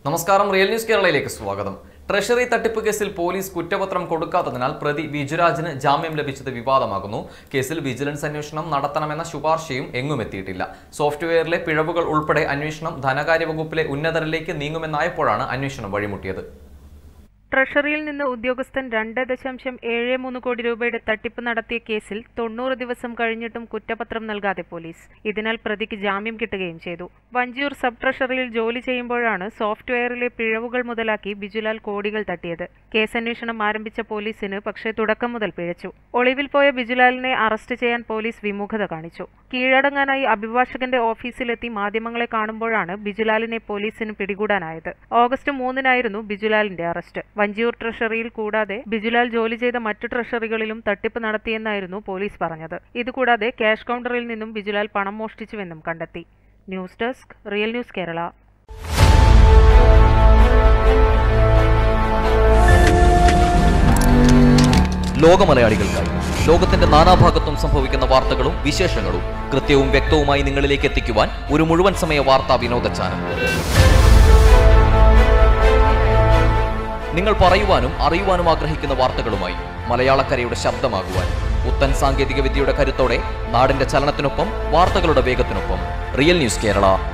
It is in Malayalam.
നമസ്കാരം റിയൽ ന്യൂസ് കേരളയിലേക്ക് സ്വാഗതം ട്രഷറി തട്ടിപ്പ് കേസിൽ പോലീസ് കുറ്റപത്രം കൊടുക്കാത്തതിനാൽ പ്രതി വിജുരാജിന് ജാമ്യം ലഭിച്ചത് വിവാദമാകുന്നു കേസിൽ വിജിലൻസ് അന്വേഷണം നടത്തണമെന്ന ശുപാർശയും എങ്ങും എത്തിയിട്ടില്ല സോഫ്റ്റ്വെയറിലെ പിഴവുകൾ ഉൾപ്പെടെ അന്വേഷണം ധനകാര്യ വകുപ്പിലെ ഉന്നതരിലേക്ക് നീങ്ങുമെന്നായപ്പോഴാണ് അന്വേഷണം വഴിമുട്ടിയത് ട്രഷറിയിൽ നിന്ന് ഉദ്യോഗസ്ഥൻ രണ്ട് ദശാംശം ഏഴ് മൂന്ന് കോടി രൂപയുടെ തട്ടിപ്പ് നടത്തിയ കേസിൽ തൊണ്ണൂറ് ദിവസം കഴിഞ്ഞിട്ടും കുറ്റപത്രം നൽകാതെ പോലീസ് ഇതിനാൽ പ്രതിക്ക് ജാമ്യം കിട്ടുകയും ചെയ്തു വഞ്ചിയൂർ സബ് ട്രഷറിയിൽ ജോലി ചെയ്യുമ്പോഴാണ് സോഫ്റ്റ്വെയറിലെ പിഴവുകൾ മുതലാക്കി ബിജുലാൽ കോടികൾ തട്ടിയത് കേസന്വേഷണം ആരംഭിച്ച പോലീസിന് പക്ഷേ തുടക്കം മുതൽ പിഴച്ചു ഒളിവിൽ പോയ ബിജുലാലിനെ അറസ്റ്റ് ചെയ്യാൻ പോലീസ് വിമുഖത കാണിച്ചു കീഴടങ്ങാനായി അഭിഭാഷകന്റെ ഓഫീസിലെത്തി മാധ്യമങ്ങളെ കാണുമ്പോഴാണ് ബിജുലാലിനെ പോലീസിന് പിടികൂടാനായത് ഓഗസ്റ്റ് മൂന്നിനായിരുന്നു ബിജുലാലിന്റെ അറസ്റ്റ് വഞ്ചിയൂർ ട്രഷറിയിൽ കൂടാതെ ബിജുലാൽ ജോലി ചെയ്ത മറ്റു ട്രഷറികളിലും തട്ടിപ്പ് നടത്തിയെന്നായിരുന്നു പോലീസ് പറഞ്ഞത് ഇതുകൂടാതെ ക്യാഷ് കൗണ്ടറിൽ നിന്നും ബിജുലാൽ പണം മോഷ്ടിച്ചുവെന്നും കണ്ടെത്തി news desk real news Kerala ലോകമലയാളികൾക്കായി ലോകത്തിന്റെ നാനാഭാഗത്തും സംഭവിക്കുന്ന വാർത്തകളും വിശേഷങ്ങളും കൃത്യവും വ്യക്തവുമായി നിങ്ങളിലേക്ക് എത്തിക്കുവാൻ ഒരു മുഴുവൻ സമയ വാർത്താ വിനോദ ചാനൽ നിങ്ങൾ പറയുവാനും അറിയുവാനും ആഗ്രഹിക്കുന്ന വാർത്തകളുമായി മലയാളക്കരയുടെ ശബ്ദമാകുവാൻ പുത്തൻ സാങ്കേതിക വിദ്യയുടെ കരുത്തോടെ നാടിന്റെ ചലനത്തിനൊപ്പം വാർത്തകളുടെ വേഗത്തിനൊപ്പം റിയൽ ന്യൂസ് കേരള